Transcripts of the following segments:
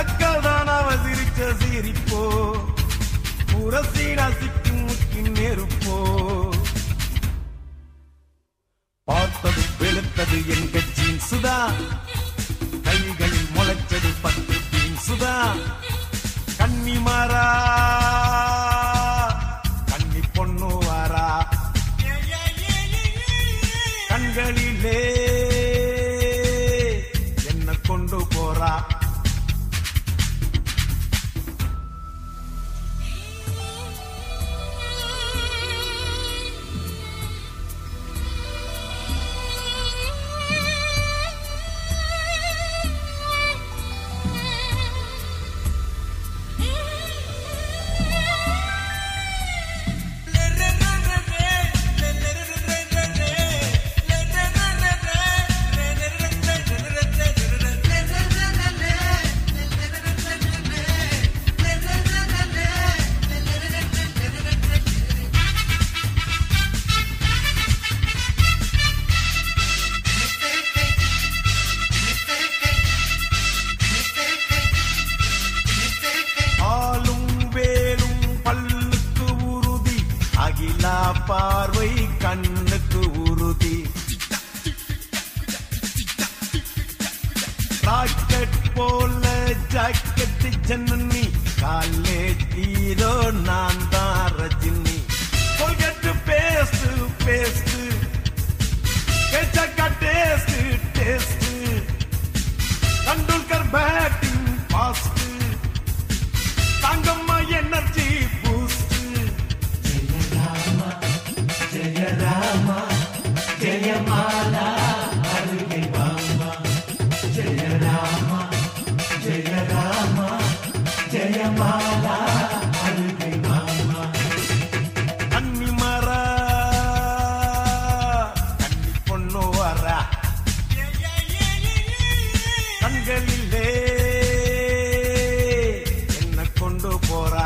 நக்கல் தான் அவ சிரிச்ச சிரிப்போ புரசி ரசிக்கும் முக்கின் நெருப்போ பார்த்தது வெளுத்தது என் கட்சியின் சுதா கைகளில் முளைச்சது பத்து பீன் சுதா கன்னி மாறா கன்னி பொண்ணு வாரா கண்களிலே என்ன கொண்டு போறா ஆளும் வேலும் பல்லுக்கு உறுதி அகிலா பார்வை கண்ணுக்கு உறுதி ராக்கெட் போல ஜாக்கெட் ஜன்னி காலேஜ் ஹீரோ நான் தான் ரஜினி கொள்கட்டு பேஸ்ட் பேஸ்ட் கேச்சக்கா taste taste Tendulkar batting fast தங்கம்மா எனர்ஜி பூஸ்ட் கன்னி மரா கன்னி பொண்ணு வரா கண்களிலே என்ன கொண்டு போறா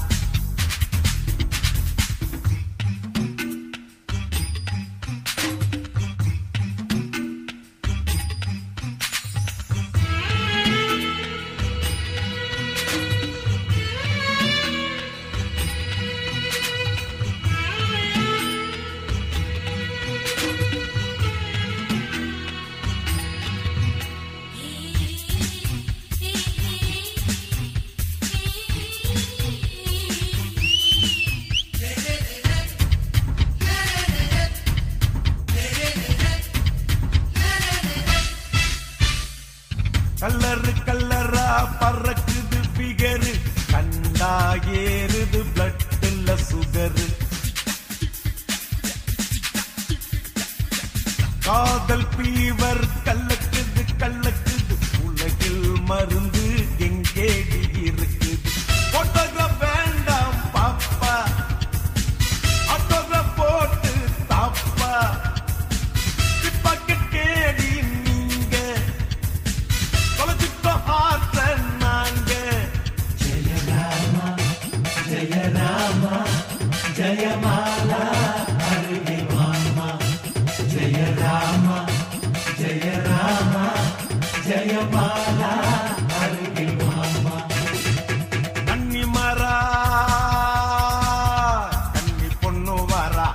கல்லறு கல்லரா பறக்குது பிகரு கண்டா ஏறுது பிளட்ல சுகரு காதல் பீவர் கல்லக்குது கல்லக்குது உலகில் மருந்து எங்கேடி இருக்குது போட்டோகிராஃப் வேண்டாம் பாப்பா ஆட்டோகிராஃப் போட்டு தாப்பா பிப்பாக்கெட் கேடி நீங்க தொலைச்சிட்டோம் ஹார்ட்ட நாங்க கன்னி மரா கன்னி பொண்ணு வரா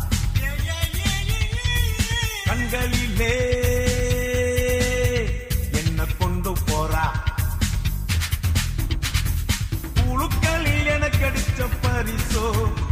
கண்களிலே என்ன கொண்டு போறா புழுக்களில் எனக்கு அடிச்ச பரிசோ